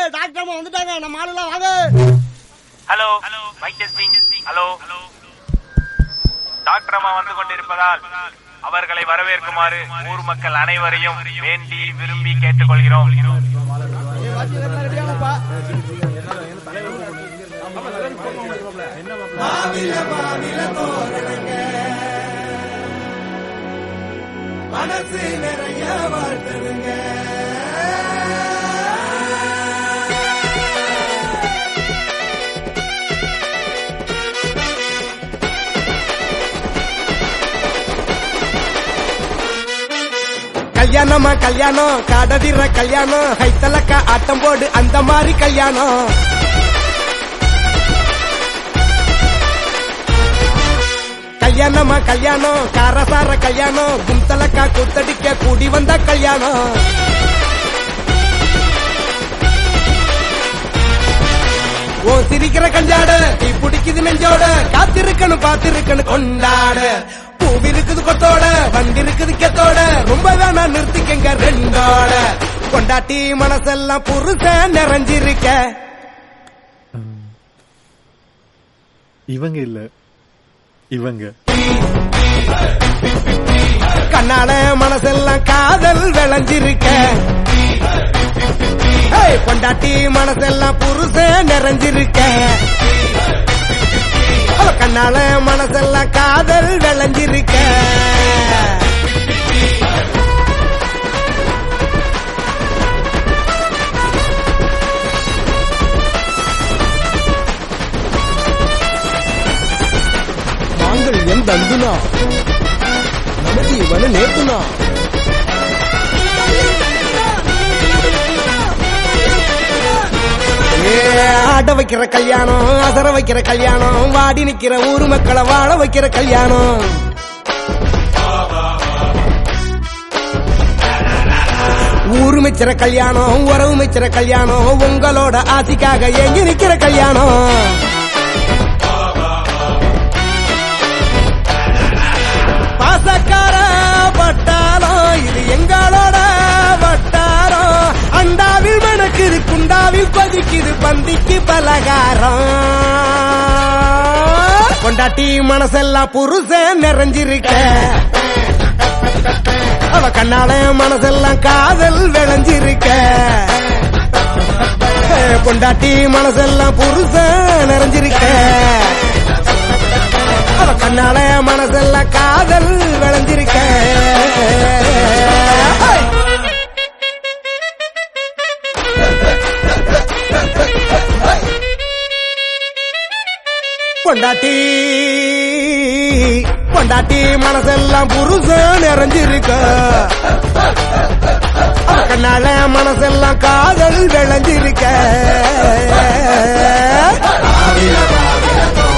Doctor அம்மா வந்துட்டாங்க நம்ம ஆளுலாம் வாங்க hello mike testing hello doctor அம்மா வந்து கொண்டிருப்பதால் அவர்களை வரவேற்குமாறு ஊர் மக்கள் அனைவரையும் வேண்டி விரும்பி கேட்டுக்கொள்கிறோம் மனசு நிறைய வாழ்த்துதுங்க கல்யாணமா கல்யாணம் காடதிர கல்யாணம் ஹைத்தலக்கா ஆட்டம் போடு அந்த மாதிரி கல்யாணம் கல்யாணமா கல்யாணம் காரசார கல்யாணம் குந்தலக்கா குத்தடிக்க கூடி வந்த கல்யாணம் ஓ சிரிக்கிற கஞ்சாட தீ பிடிக்குது நெஞ்சோட காத்திருக்கணும் பார்த்திருக்கணும் கொண்டாட பூவிருக்குது கொத்தோட வண்டி இருக்குது கெத்தோட ரொம்ப வேணா நிறுத்திக்கங்க ரெண்டோட கொண்டாட்டி மனசெல்லாம் புருஷன் நிறைஞ்சிருக்க இவங்க இல்ல இவங்க கண்ணால மனசெல்லாம் காதல் விளைஞ்சிருக்க ஏய், பொண்டாட்டி மனசெல்லாம் புருஷன் நிறைஞ்சிருக்க அவ கண்ணால மனசெல்லாம் காதல் விளைஞ்சிருக்க மாங்கல்யம் தந்துனா நமக்கு இவனு நேத்துனா ஏ, ஆட வைக்கிற கல்யாணம் அசர வைக்கிற கல்யாணம் வாடி நிக்கிற ஊரு மக்களை வாழ வைக்கிற கல்யாணம் ஊரு மிச்சிற கல்யாணம் உறவு மிச்சிற கல்யாணம் உங்களோட ஆசைக்காக எங்கி நிக்கிற கல்யாணம் பாசக்கார பட்டாளம் இது எங்களோட வட்டாரம் அண்டாவில் மணக்குது குண்டாவில் கொதிக்குது பந்திக்கு பலகாரம் கொண்டாட்டி மனசெல்லாம் புருஷன் நிறைஞ்சிருக்க அவ கண்ணால மனசெல்லாம் காதல் விளைஞ்சிருக்க கொண்டாட்டி மனசெல்லாம் புருஷன் நிறைஞ்சிருக்க அவ கண்ணால மனசெல்லாம் காதல் விளைஞ்சிருக்க ஹை! பொண்டாட்டி பொண்டாட்டி மனசெல்லாம் புருஷன் நிறைஞ்சிருக்க அவ கண்ணால மனசெல்லாம் காதல் விளைஞ்சிருக்க